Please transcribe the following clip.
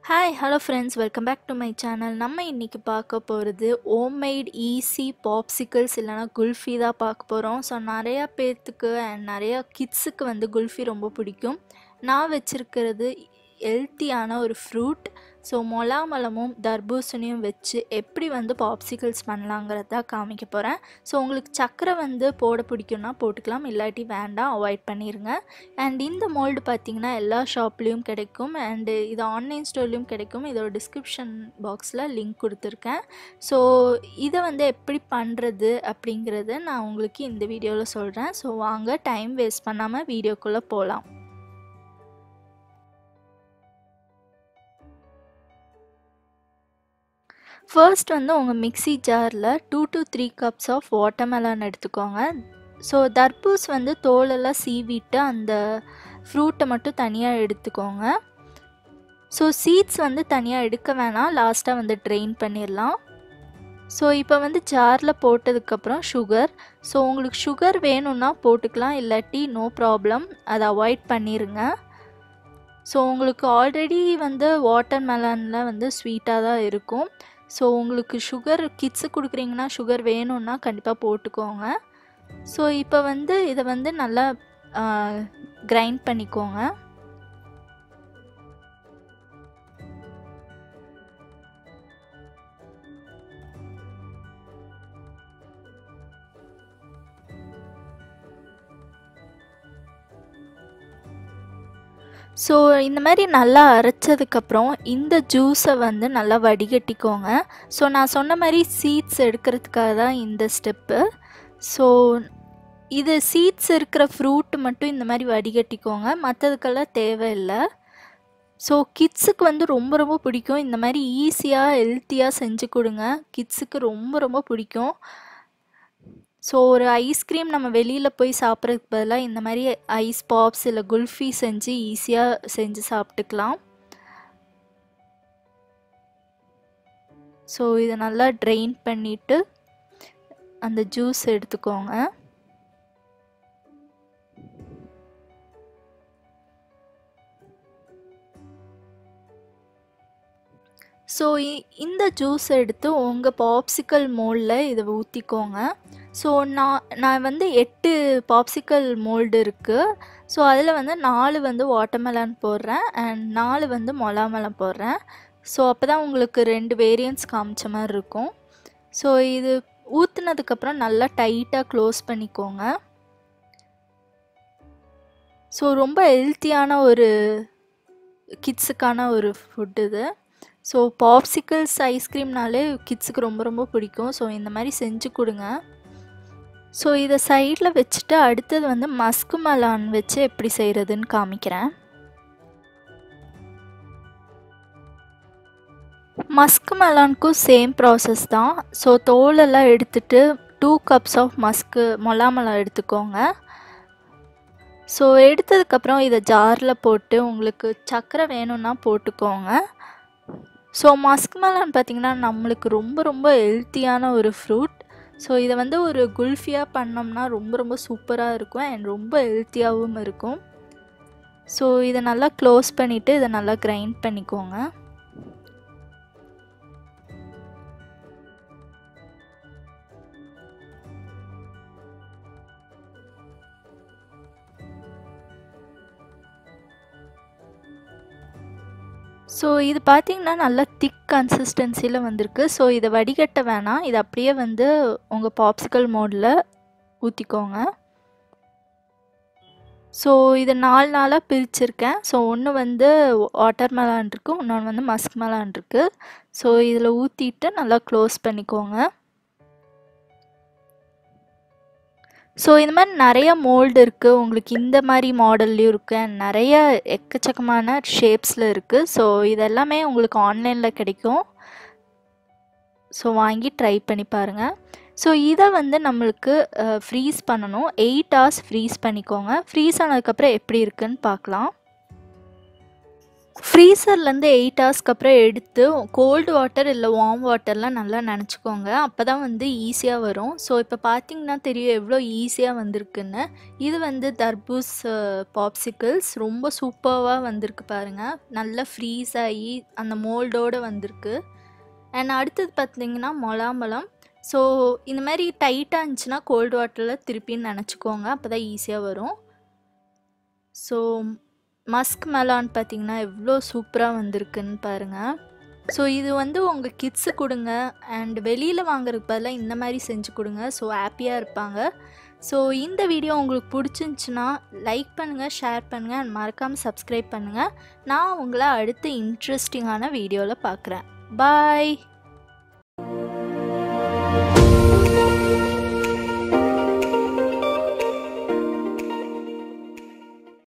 hi hello friends welcome back to my channel நம்ம இன்றைக்கி பார்க்க போகிறது ஹோம்மேட் ஈஸி பாப்சிக்கல்ஸ் இல்லைனா குல்ஃபி தான் பார்க்க போகிறோம் ஸோ நிறையா பேர்த்துக்கு அண்ட் நிறையா கிட்ஸுக்கு வந்து குல்ஃபி ரொம்ப பிடிக்கும் நான் வச்சுருக்கிறது ஹெல்த்தியான ஒரு ஃப்ரூட் ஸோ மொலாமலமும் தர்பூசணியும் வச்சு எப்படி வந்து பாப்சிக்கல்ஸ் பண்ணலாங்கிறது தான் காமிக்க போகிறேன் ஸோ உங்களுக்கு சர்க்கரை வந்து போட பிடிக்கும்னா போட்டுக்கலாம் இல்லாட்டி வேண்டாம் அவாய்ட் பண்ணிடுங்க அண்ட் இந்த மோல்டு பார்த்தீங்கன்னா எல்லா ஷாப்லேயும் கிடைக்கும் அண்டு இது ஆன்லைன் ஸ்டோர்லேயும் கிடைக்கும் இதோட டிஸ்கிரிப்ஷன் பாக்ஸில் லிங்க் கொடுத்துருக்கேன் ஸோ இதை வந்து எப்படி பண்ணுறது அப்படிங்கிறத நான் உங்களுக்கு இந்த வீடியோவில் சொல்கிறேன் ஸோ வாங்க டைம் வேஸ்ட் பண்ணாமல் வீடியோக்குள்ளே போகலாம் ஃபர்ஸ்ட் வந்து உங்கள் மிக்ஸி ஜாரில் two to three cups of watermelon எடுத்துக்கோங்க ஸோ தர்பூஸ் வந்து தோலெல்லாம் சீவிட்டு அந்த ஃப்ரூட்டை மட்டும் தனியாக எடுத்துக்கோங்க ஸோ சீட்ஸ் வந்து தனியாக எடுக்க வேணாம் லாஸ்ட்டாக வந்து ட்ரெயின் பண்ணிடலாம் ஸோ இப்போ வந்து ஜாரில் போட்டதுக்கப்புறம் சுகர் ஸோ உங்களுக்கு சுகர் வேணும்னா போட்டுக்கலாம் இல்லாட்டி நோ ப்ராப்ளம் அதை அவாய்ட் பண்ணிடுங்க ஸோ உங்களுக்கு ஆல்ரெடி வந்து வாட்டர் மெலனில் வந்து ஸ்வீட்டாக தான் இருக்கும் ஸோ உங்களுக்கு சுகர் கிட்ஸு கொடுக்குறீங்கன்னா சுகர் வேணும்னா கண்டிப்பாக போட்டுக்கோங்க ஸோ இப்போ வந்து இதை வந்து நல்லா கிரைண்ட் பண்ணிக்கோங்க ஸோ இந்த மாதிரி நல்லா அரைச்சதுக்கப்புறம் இந்த ஜூஸை வந்து நல்லா வடிகட்டிக்கோங்க ஸோ நான் சொன்ன மாதிரி சீட்ஸ் எடுக்கிறதுக்காக தான் இந்த ஸ்டெப்பு ஸோ இது சீட்ஸ் இருக்கிற ஃப்ரூட் மட்டும் இந்த மாதிரி வடிகட்டிக்கோங்க மற்றதுக்கெல்லாம் தேவையில்லை ஸோ கிட்ஸுக்கு வந்து ரொம்ப ரொம்ப பிடிக்கும் இந்த மாதிரி ஈஸியாக ஹெல்த்தியாக செஞ்சு கொடுங்க கிட்ஸுக்கு ரொம்ப ரொம்ப பிடிக்கும் ஸோ ஒரு ஐஸ்கிரீம் நம்ம வெளியில் போய் சாப்பிட்றதுக்கு பதிலாக இந்த மாதிரி ஐஸ் பாப்ஸ் இல்லை குல்ஃபி செஞ்சு ஈஸியாக செஞ்சு சாப்பிட்டுக்கலாம் ஸோ இதை நல்லா ட்ரெயின் பண்ணிவிட்டு அந்த ஜூஸ் எடுத்துக்கோங்க ஸோ இந்த ஜூஸ் எடுத்து உங்கள் பாப்சிக்கல் மோல்டில் இதை ஊற்றிக்கோங்க ஸோ நான் நான் வந்து எட்டு பாப்சிக்கல் மோல்டு இருக்குது ஸோ அதில் வந்து நாலு வந்து வாட்டர்மெலன் போடுறேன் அண்ட் நாலு வந்து மொலாமெலன் போடுறேன் ஸோ அப்போ தான் உங்களுக்கு ரெண்டு வேரியன்ஸ் காமிச்ச மாதிரி இருக்கும் ஸோ இது ஊற்றுனதுக்கப்புறம் நல்லா டைட்டாக க்ளோஸ் பண்ணிக்கோங்க ஸோ ரொம்ப ஹெல்த்தியான ஒரு கிட்ஸுக்கான ஒரு ஃபுட் இது ஸோ பாப்சிக்கல்ஸ் ஐஸ்கிரீம்னாலே கிட்ஸுக்கு ரொம்ப ரொம்ப பிடிக்கும் ஸோ இந்த மாதிரி செஞ்சு கொடுங்க ஸோ இதை சைடில் வச்சுட்டு அடுத்தது வந்து மஸ்கு மலான் வச்சு எப்படி செய்கிறதுன்னு காமிக்கிறேன் மஸ்கு மலானுக்கும் சேம் ப்ராசஸ் தான் ஸோ தோலெல்லாம் எடுத்துட்டு two cups of musk melon எடுத்துக்கோங்க ஸோ எடுத்ததுக்கப்புறம் இதை ஜாரில் போட்டு உங்களுக்கு சர்க்கரை வேணும்னா போட்டுக்கோங்க ஸோ மஸ்க் மெலான் பார்த்திங்கன்னா நம்மளுக்கு ரொம்ப ரொம்ப ஹெல்த்தியான ஒரு ஃப்ரூட் ஸோ இதை வந்து ஒரு குல்ஃபியாக பண்ணோம்னா ரொம்ப ரொம்ப சூப்பராக இருக்கும் அண்ட் ரொம்ப ஹெல்த்தியாகவும் இருக்கும் ஸோ இதை நல்லா க்ளோஸ் பண்ணிவிட்டு இதை நல்லா கிரைண்ட் பண்ணிக்கோங்க ஸோ இது பார்த்திங்கன்னா நல்லா திக் கன்சிஸ்டன்சியில் வந்திருக்கு ஸோ இதை வடிகட்ட வேணாம் இது அப்படியே வந்து உங்கள் பாப்சிக்கல் மோடில் ஊற்றிக்கோங்க ஸோ இது நாலு நாளாக பிரிச்சிருக்கேன் ஸோ ஒன்று வந்து வாட்டர் மெலான் இருக்குது இன்னொன்று வந்து மஸ்க் மெலான் இருக்குது ஸோ இதில் ஊற்றிட்டு நல்லா க்ளோஸ் பண்ணிக்கோங்க ஸோ இந்த மாதிரி நிறைய மோல்டு இருக்குது உங்களுக்கு இந்த மாதிரி மாடல்லையும் இருக்குது நிறைய எக்கச்சக்கமான ஷேப்ஸில் இருக்குது ஸோ இதெல்லாமே உங்களுக்கு ஆன்லைனில் கிடைக்கும் ஸோ வாங்கி ட்ரை பண்ணி பாருங்கள் ஸோ இதை வந்து நம்மளுக்கு ஃப்ரீஸ் பண்ணணும் எயிட் ஹவர்ஸ் ஃப்ரீஸ் பண்ணிக்கோங்க ஃப்ரீஸ் ஆனதுக்கப்புறம் எப்படி இருக்குன்னு பார்க்கலாம் ஃப்ரீசர்லேருந்து எயிட் ஹவர்ஸ்க்கு அப்புறம் எடுத்து கோல்டு வாட்டர் இல்லை வார்ம் வாட்டர்லாம் நல்லா நினச்சிக்கோங்க அப்போ தான் வந்து ஈஸியாக வரும் ஸோ இப்போ பார்த்தீங்கன்னா தெரியும் எவ்வளோ ஈஸியாக வந்திருக்குன்னு இது வந்து தர்பூஸ் பாப்சிக்கிள்ஸ் ரொம்ப சூப்பராக வந்திருக்கு பாருங்கள் நல்லா ஃப்ரீஸ் ஆகி அந்த மோல்டோடு வந்திருக்கு அண்ட் அடுத்தது பார்த்தீங்கன்னா மொளாம்பழம் ஸோ இந்த மாதிரி டைட்டாக இருந்துச்சுன்னா கோல்டு வாட்டரில் திருப்பின்னு நினச்சிக்கோங்க அப்போ தான் ஈஸியாக வரும் ஸோ மஸ்க் மெலான் பார்த்தீங்கன்னா எவ்வளோ சூப்பராக வந்திருக்குன்னு பாருங்கள் ஸோ இது வந்து உங்கள் கிட்ஸு கொடுங்க அண்ட் வெளியில் வாங்குறதுக்கு பதிலாக இந்த மாதிரி செஞ்சு கொடுங்க ஸோ ஹாப்பியாக இருப்பாங்க ஸோ இந்த வீடியோ உங்களுக்கு பிடிச்சிருந்துச்சுன்னா லைக் பண்ணுங்கள் ஷேர் பண்ணுங்கள் அண்ட் மறக்காமல் சப்ஸ்கிரைப் பண்ணுங்கள் நான் உங்களை அடுத்த இன்ட்ரெஸ்டிங்கான வீடியோவில் பார்க்குறேன் பாய்